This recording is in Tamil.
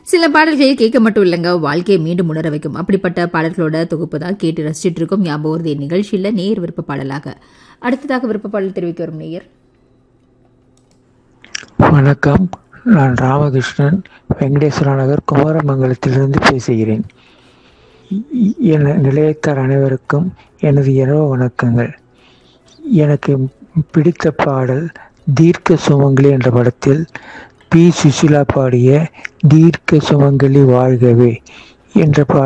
சில பாடல்களை கேட்க மட்டும் இல்லைங்க வாழ்க்கையை மீண்டும் உணர வைக்கும் அப்படிப்பட்ட பாடல்களோட தொகுப்பு தான் கேட்டு ரசிச்சிட்டு இருக்கோம் ஞாபகம் வருது நிகழ்ச்சியில் நேர் விருப்ப பாடலாக அடுத்ததாக விருப்ப பாடல் தெரிவிக்க வரும் நேயர் வணக்கம் நான் ராமகிருஷ்ணன் வெங்கடேஸ்வர நகர் குமாரமங்கலத்திலிருந்து பேசுகிறேன் இ- என் நிலையத்தார் அனைவருக்கும் எனது இரவு வணக்கங்கள் எனக்கு பிடித்த பாடல் தீர்க்க சுமங்கலி என்ற படத்தில் பி சுசிலா பாடிய தீர்க்க சுமங்கலி வாழ்கவே என்ற பாடல்